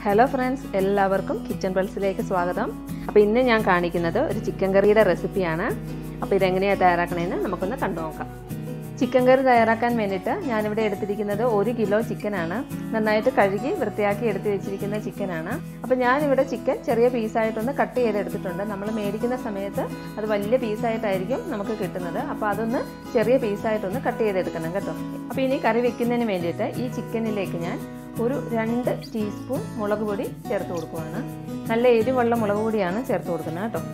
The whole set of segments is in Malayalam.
ഹലോ ഫ്രണ്ട്സ് എല്ലാവർക്കും കിച്ചൺ പൾസിലേക്ക് സ്വാഗതം അപ്പോൾ ഇന്ന് ഞാൻ കാണിക്കുന്നത് ഒരു ചിക്കൻ കറിയുടെ റെസിപ്പിയാണ് അപ്പോൾ ഇതെങ്ങനെയാണ് തയ്യാറാക്കണമെന്ന് നമുക്കൊന്ന് കണ്ടു നോക്കാം ചിക്കൻ കറി തയ്യാറാക്കാൻ വേണ്ടിയിട്ട് ഞാനിവിടെ എടുത്തിരിക്കുന്നത് ഒരു കിലോ ചിക്കനാണ് നന്നായിട്ട് കഴുകി വൃത്തിയാക്കി എടുത്ത് വെച്ചിരിക്കുന്ന ചിക്കനാണ് അപ്പോൾ ഞാനിവിടെ ചിക്കൻ ചെറിയ പീസായിട്ടൊന്ന് കട്ട് ചെയ്തെടുത്തിട്ടുണ്ട് നമ്മൾ മേടിക്കുന്ന സമയത്ത് അത് വലിയ പീസായിട്ടായിരിക്കും നമുക്ക് കിട്ടുന്നത് അപ്പോൾ അതൊന്ന് ചെറിയ പീസായിട്ടൊന്ന് കട്ട് ചെയ്തെടുക്കണം കേട്ടോ അപ്പോൾ ഇനി കറി വെക്കുന്നതിന് വേണ്ടിയിട്ട് ഈ ചിക്കനിലേക്ക് ഞാൻ ഒരു രണ്ട് ടീസ്പൂൺ മുളക് പൊടി ചേർത്ത് കൊടുക്കുവാണ് നല്ല എരിവുള്ള മുളക് പൊടിയാണ് ചേർത്ത് കൊടുക്കുന്നത് കേട്ടോ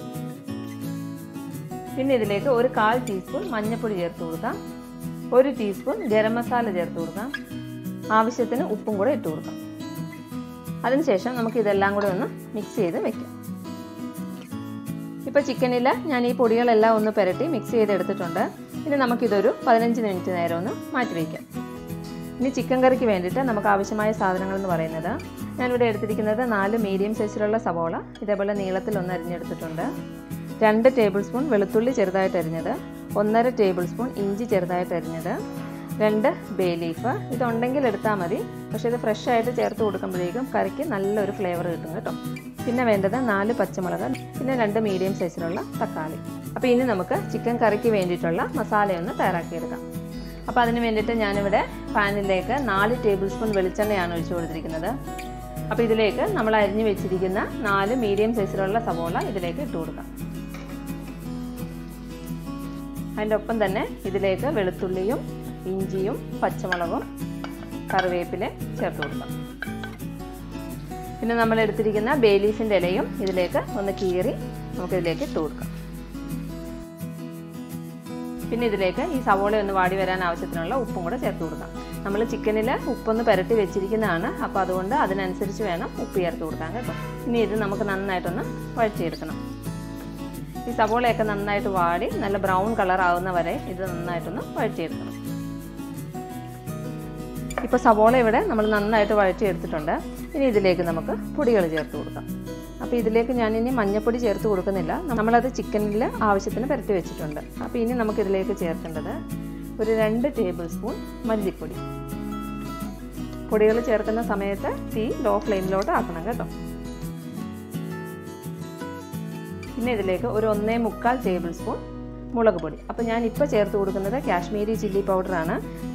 പിന്നെ ഇതിലേക്ക് ഒരു കാൽ ടീസ്പൂൺ മഞ്ഞൾപ്പൊടി ചേർത്ത് കൊടുക്കാം ഒരു ടീസ്പൂൺ ഗരം മസാല ചേർത്ത് കൊടുക്കാം ആവശ്യത്തിന് ഉപ്പും കൂടെ ഇട്ട് കൊടുക്കാം അതിനുശേഷം നമുക്ക് ഇതെല്ലാം കൂടെ ഒന്ന് മിക്സ് ചെയ്ത് വെക്കാം ഇപ്പോൾ ചിക്കനിൽ ഞാൻ ഈ പൊടികളെല്ലാം ഒന്ന് പുരട്ടി മിക്സ് ചെയ്തെടുത്തിട്ടുണ്ട് ഇനി നമുക്കിതൊരു പതിനഞ്ച് മിനിറ്റ് നേരം ഒന്ന് മാറ്റി വയ്ക്കാം ഇനി ചിക്കൻ കറിക്ക് വേണ്ടിയിട്ട് നമുക്ക് ആവശ്യമായ സാധനങ്ങൾ എന്ന് പറയുന്നത് ഞാനിവിടെ എടുത്തിരിക്കുന്നത് നാല് മീഡിയം സൈസിലുള്ള സവോള ഇതേപോലെ നീളത്തിൽ ഒന്ന് അരിഞ്ഞെടുത്തിട്ടുണ്ട് രണ്ട് ടേബിൾ സ്പൂൺ വെളുത്തുള്ളി ചെറുതായിട്ട് അരിഞ്ഞത് ഒന്നര ടേബിൾ സ്പൂൺ ഇഞ്ചി ചെറുതായിട്ട് അരിഞ്ഞത് രണ്ട് ബേ ലീഫ് ഇതുണ്ടെങ്കിൽ എടുത്താൽ മതി പക്ഷേ ഇത് ഫ്രഷ് ആയിട്ട് ചേർത്ത് കൊടുക്കുമ്പോഴേക്കും കറിക്ക് നല്ലൊരു ഫ്ലേവർ കിട്ടും കേട്ടോ പിന്നെ വേണ്ടത് നാല് പച്ചമുളക് പിന്നെ രണ്ട് മീഡിയം സൈസിലുള്ള തക്കാളി അപ്പോൾ ഇനി നമുക്ക് ചിക്കൻ കറിക്ക് വേണ്ടിയിട്ടുള്ള മസാലയൊന്ന് തയ്യാറാക്കിയെടുക്കാം അപ്പോൾ അതിന് വേണ്ടിയിട്ട് ഞാനിവിടെ പാനിലേക്ക് നാല് ടേബിൾ സ്പൂൺ വെളിച്ചെണ്ണയാണ് ഒഴിച്ചു കൊടുത്തിരിക്കുന്നത് അപ്പോൾ ഇതിലേക്ക് നമ്മൾ അരിഞ്ഞു വെച്ചിരിക്കുന്ന നാല് മീഡിയം സൈസിലുള്ള സവോള ഇതിലേക്ക് ഇട്ട് കൊടുക്കാം അതിൻ്റെ ഒപ്പം തന്നെ ഇതിലേക്ക് വെളുത്തുള്ളിയും ഇഞ്ചിയും പച്ചമുളകും കറിവേപ്പില ചേർത്ത് കൊടുക്കാം പിന്നെ നമ്മൾ എടുത്തിരിക്കുന്ന ബേ ലീഫിൻ്റെ ഇലയും ഇതിലേക്ക് ഒന്ന് കീറി നമുക്കിതിലേക്ക് ഇട്ട് കൊടുക്കാം പിന്നെ ഇതിലേക്ക് ഈ സവോള ഒന്ന് വാടി വരാൻ ആവശ്യത്തിനുള്ള ഉപ്പും കൂടെ ചേർത്ത് കൊടുക്കാം നമ്മൾ ചിക്കനിൽ ഉപ്പൊന്ന് പുരട്ടി വെച്ചിരിക്കുന്നതാണ് അപ്പോൾ അതുകൊണ്ട് അതിനനുസരിച്ച് വേണം ഉപ്പ് ചേർത്ത് കൊടുക്കാൻ കേട്ടോ ഇനി ഇത് നമുക്ക് നന്നായിട്ടൊന്ന് വഴറ്റിയെടുക്കണം ഈ സവോളയൊക്കെ നന്നായിട്ട് വാടി നല്ല ബ്രൗൺ കളർ ആവുന്ന വരെ ഇത് നന്നായിട്ടൊന്ന് വഴറ്റിയെടുക്കണം ഇപ്പോൾ സവോള ഇവിടെ നമ്മൾ നന്നായിട്ട് വഴറ്റിയെടുത്തിട്ടുണ്ട് ഇനി ഇതിലേക്ക് നമുക്ക് പൊടികൾ ചേർത്ത് കൊടുക്കാം അപ്പോൾ ഇതിലേക്ക് ഞാനിനി മഞ്ഞൾപ്പൊടി ചേർത്ത് കൊടുക്കുന്നില്ല നമ്മളത് ചിക്കനിൽ ആവശ്യത്തിന് പുരട്ടി വെച്ചിട്ടുണ്ട് അപ്പോൾ ഇനി നമുക്കിതിലേക്ക് ചേർക്കേണ്ടത് ഒരു രണ്ട് ടേബിൾ സ്പൂൺ മല്ലിപ്പൊടി പൊടികൾ ചേർക്കുന്ന സമയത്ത് തീ ലോ ഫ്ലെയിമിലോട്ട് ആക്കണം കേട്ടോ പിന്നെ ഇതിലേക്ക് ഒരു ഒന്നേ മുക്കാൽ ടേബിൾ സ്പൂൺ മുളക് പൊടി അപ്പോൾ ഞാൻ ഇപ്പോൾ ചേർത്ത് കൊടുക്കുന്നത് കാശ്മീരി ചില്ലി പൗഡറാണ്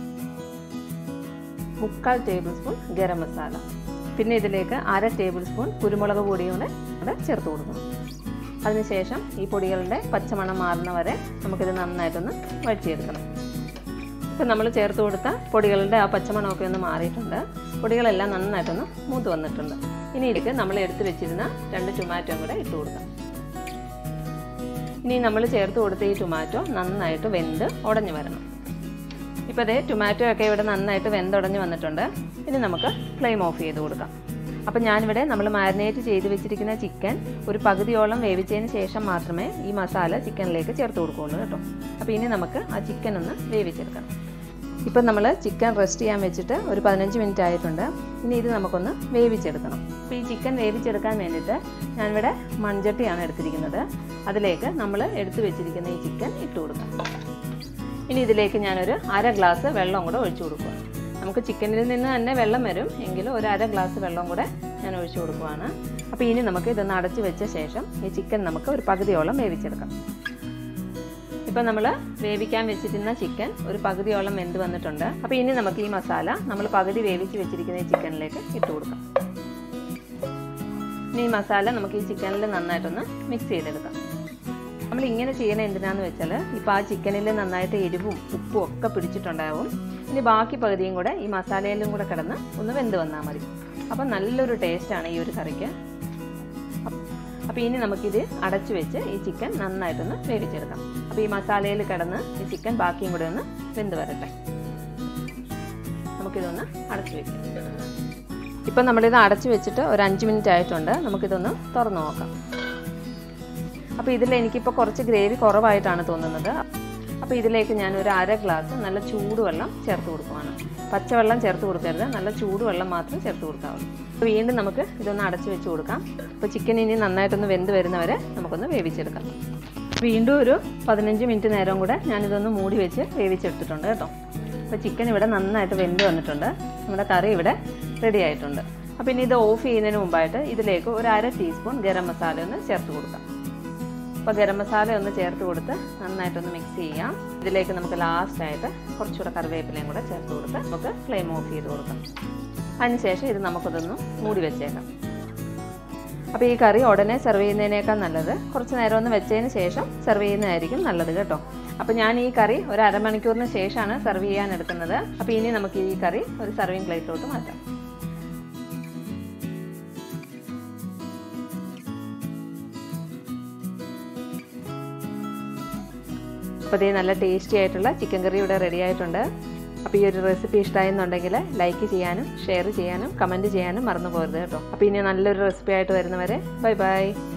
മുക്കാൽ ടേബിൾ സ്പൂൺ ഗരം മസാല പിന്നെ ഇതിലേക്ക് അര ടേബിൾ സ്പൂൺ കുരുമുളക് പൊടിയും കൂടെ കൂടെ ചേർത്ത് കൊടുക്കണം അതിനുശേഷം ഈ പൊടികളുടെ പച്ചമണം മാറുന്ന വരെ നമുക്കിത് നന്നായിട്ടൊന്ന് വഴറ്റിയെടുക്കണം ഇപ്പം നമ്മൾ ചേർത്ത് കൊടുത്ത പൊടികളുടെ ആ പച്ചമണമൊക്കെ ഒന്ന് മാറിയിട്ടുണ്ട് പൊടികളെല്ലാം നന്നായിട്ടൊന്ന് മൂത്ത് വന്നിട്ടുണ്ട് ഇനി ഇതിലേക്ക് നമ്മൾ എടുത്ത് വെച്ചിരുന്ന രണ്ട് ടൊമാറ്റോയും കൂടെ ഇട്ട് കൊടുക്കാം ഇനി നമ്മൾ ചേർത്ത് കൊടുത്ത ഈ ടൊമാറ്റോ നന്നായിട്ട് വെന്ത് ഉടഞ്ഞു വരണം ഇപ്പോൾ അതേ ടൊമാറ്റോ ഒക്കെ ഇവിടെ നന്നായിട്ട് വെന്തുടഞ്ഞ് വന്നിട്ടുണ്ട് ഇനി നമുക്ക് ഫ്ലെയിം ഓഫ് ചെയ്ത് കൊടുക്കാം അപ്പം ഞാനിവിടെ നമ്മൾ മാരിനേറ്റ് ചെയ്ത് വെച്ചിരിക്കുന്ന ചിക്കൻ ഒരു പകുതിയോളം വേവിച്ചതിന് ശേഷം മാത്രമേ ഈ മസാല ചിക്കനിലേക്ക് ചേർത്ത് കൊടുക്കുകയുള്ളൂ കേട്ടോ അപ്പോൾ ഇനി നമുക്ക് ആ ചിക്കൻ ഒന്ന് വേവിച്ചെടുക്കാം ഇപ്പം നമ്മൾ ചിക്കൻ റെസ്റ്റ് ചെയ്യാൻ വെച്ചിട്ട് ഒരു പതിനഞ്ച് മിനിറ്റ് ആയിട്ടുണ്ട് ഇനി ഇത് നമുക്കൊന്ന് വേവിച്ചെടുക്കണം അപ്പോൾ ഈ ചിക്കൻ വേവിച്ചെടുക്കാൻ വേണ്ടിയിട്ട് ഞാനിവിടെ മൺചട്ടിയാണ് എടുത്തിരിക്കുന്നത് അതിലേക്ക് നമ്മൾ എടുത്തു വെച്ചിരിക്കുന്ന ഈ ചിക്കൻ ഇട്ട് കൊടുക്കാം ഇനി ഇതിലേക്ക് ഞാനൊരു അര ഗ്ലാസ് വെള്ളം കൂടെ ഒഴിച്ചു കൊടുക്കുക നമുക്ക് ചിക്കനിൽ നിന്ന് തന്നെ വെള്ളം വരും എങ്കിലും ഒരു അര ഗ്ലാസ് വെള്ളം കൂടെ ഞാൻ ഒഴിച്ചു കൊടുക്കുവാണ് അപ്പോൾ ഇനി നമുക്ക് ഇതൊന്ന് അടച്ചു വെച്ച ശേഷം ഈ ചിക്കൻ നമുക്ക് ഒരു പകുതിയോളം വേവിച്ചെടുക്കാം ഇപ്പോൾ നമ്മൾ വേവിക്കാൻ വെച്ചിരുന്ന ചിക്കൻ ഒരു പകുതിയോളം വെന്ത് വന്നിട്ടുണ്ട് അപ്പോൾ ഇനി നമുക്ക് ഈ മസാല നമ്മൾ പകുതി വേവിച്ച് വെച്ചിരിക്കുന്ന ഈ ചിക്കനിലേക്ക് ഇട്ട് കൊടുക്കാം ഇനി ഈ മസാല നമുക്ക് ഈ ചിക്കനിൽ നന്നായിട്ടൊന്ന് മിക്സ് ചെയ്തെടുക്കാം നമ്മൾ ഇങ്ങനെ ചെയ്യണ എന്തിനാന്ന് വെച്ചാൽ ഇപ്പോൾ ആ ചിക്കനിൽ നന്നായിട്ട് എരിവും ഉപ്പും ഒക്കെ പിടിച്ചിട്ടുണ്ടാവും ഇനി ബാക്കി പകുതിയും കൂടെ ഈ മസാലയിലും കൂടെ കിടന്ന് ഒന്ന് വെന്ത് വന്നാൽ മതി അപ്പം നല്ലൊരു ടേസ്റ്റാണ് ഈ ഒരു കറിക്ക് അപ്പോൾ ഇനി നമുക്കിത് അടച്ചു വെച്ച് ഈ ചിക്കൻ നന്നായിട്ടൊന്ന് വേവിച്ചെടുക്കാം അപ്പോൾ ഈ മസാലയിൽ കിടന്ന് ഈ ചിക്കൻ ബാക്കിയും കൂടെ ഒന്ന് വെന്ത് വരട്ടെ നമുക്കിതൊന്ന് അടച്ചു വെക്കാം ഇപ്പം നമ്മളിത് അടച്ചു വെച്ചിട്ട് ഒരു അഞ്ച് മിനിറ്റ് ആയിട്ടുണ്ട് നമുക്കിതൊന്ന് തുറന്നു നോക്കാം അപ്പോൾ ഇതിൽ എനിക്കിപ്പോൾ കുറച്ച് ഗ്രേവി കുറവായിട്ടാണ് തോന്നുന്നത് അപ്പോൾ ഇതിലേക്ക് ഞാൻ ഒരു അര ഗ്ലാസ് നല്ല ചൂടുവെള്ളം ചേർത്ത് കൊടുക്കുവാണ് പച്ചവെള്ളം ചേർത്ത് കൊടുക്കരുത് നല്ല ചൂടുവെള്ളം മാത്രം ചേർത്ത് കൊടുക്കാവുള്ളൂ അപ്പോൾ വീണ്ടും നമുക്ക് ഇതൊന്ന് അടച്ചു വെച്ച് കൊടുക്കാം അപ്പോൾ ചിക്കൻ ഇനി നന്നായിട്ടൊന്ന് വെന്ത് വരുന്നവരെ നമുക്കൊന്ന് വേവിച്ചെടുക്കാം വീണ്ടും ഒരു പതിനഞ്ച് മിനിറ്റ് നേരം കൂടെ ഞാനിതൊന്ന് മൂടി വെച്ച് വേവിച്ചെടുത്തിട്ടുണ്ട് കേട്ടോ അപ്പോൾ ചിക്കൻ ഇവിടെ നന്നായിട്ട് വെന്ത് വന്നിട്ടുണ്ട് നമ്മുടെ കറി ഇവിടെ റെഡി ആയിട്ടുണ്ട് അപ്പോൾ ഇനി ഇത് ഓഫ് ചെയ്യുന്നതിന് മുമ്പായിട്ട് ഇതിലേക്ക് ഒരു അര ടീസ്പൂൺ ഗരം മസാല ഒന്ന് ചേർത്ത് കൊടുക്കാം അപ്പോൾ ഗരം മസാല ഒന്ന് ചേർത്ത് കൊടുത്ത് നന്നായിട്ടൊന്ന് മിക്സ് ചെയ്യാം ഇതിലേക്ക് നമുക്ക് ലാസ്റ്റായിട്ട് കുറച്ചുകൂടെ കറിവേപ്പിലയും കൂടെ ചേർത്ത് കൊടുത്ത് നമുക്ക് ഫ്ലെയിം ഓഫ് ചെയ്ത് കൊടുക്കാം അതിനുശേഷം ഇത് നമുക്കിതൊന്ന് മൂടി വെച്ചേക്കാം അപ്പോൾ ഈ കറി ഉടനെ സെർവ് ചെയ്യുന്നതിനേക്കാൾ നല്ലത് കുറച്ച് നേരം ഒന്ന് വെച്ചതിന് ശേഷം സെർവ് ചെയ്യുന്നതായിരിക്കും നല്ലത് കേട്ടോ അപ്പോൾ ഞാൻ ഈ കറി ഒരു അരമണിക്കൂറിന് ശേഷമാണ് സെർവ് ചെയ്യാൻ എടുക്കുന്നത് അപ്പോൾ ഇനി നമുക്ക് ഈ കറി ഒരു സർവിങ് പ്ലേറ്റിലോട്ട് മാറ്റാം അപ്പോൾ ഇതേ നല്ല ടേസ്റ്റി ആയിട്ടുള്ള ചിക്കൻ കറി ഇവിടെ റെഡി ആയിട്ടുണ്ട് അപ്പോൾ ഈ ഒരു റെസിപ്പി ഇഷ്ടമായെന്നുണ്ടെങ്കിൽ ലൈക്ക് ചെയ്യാനും ഷെയർ ചെയ്യാനും കമൻറ്റ് ചെയ്യാനും മറന്നു പോകരുത് കേട്ടോ അപ്പോൾ ഇനി നല്ലൊരു റെസിപ്പി ആയിട്ട് വരുന്നവരെ ബൈ ബൈ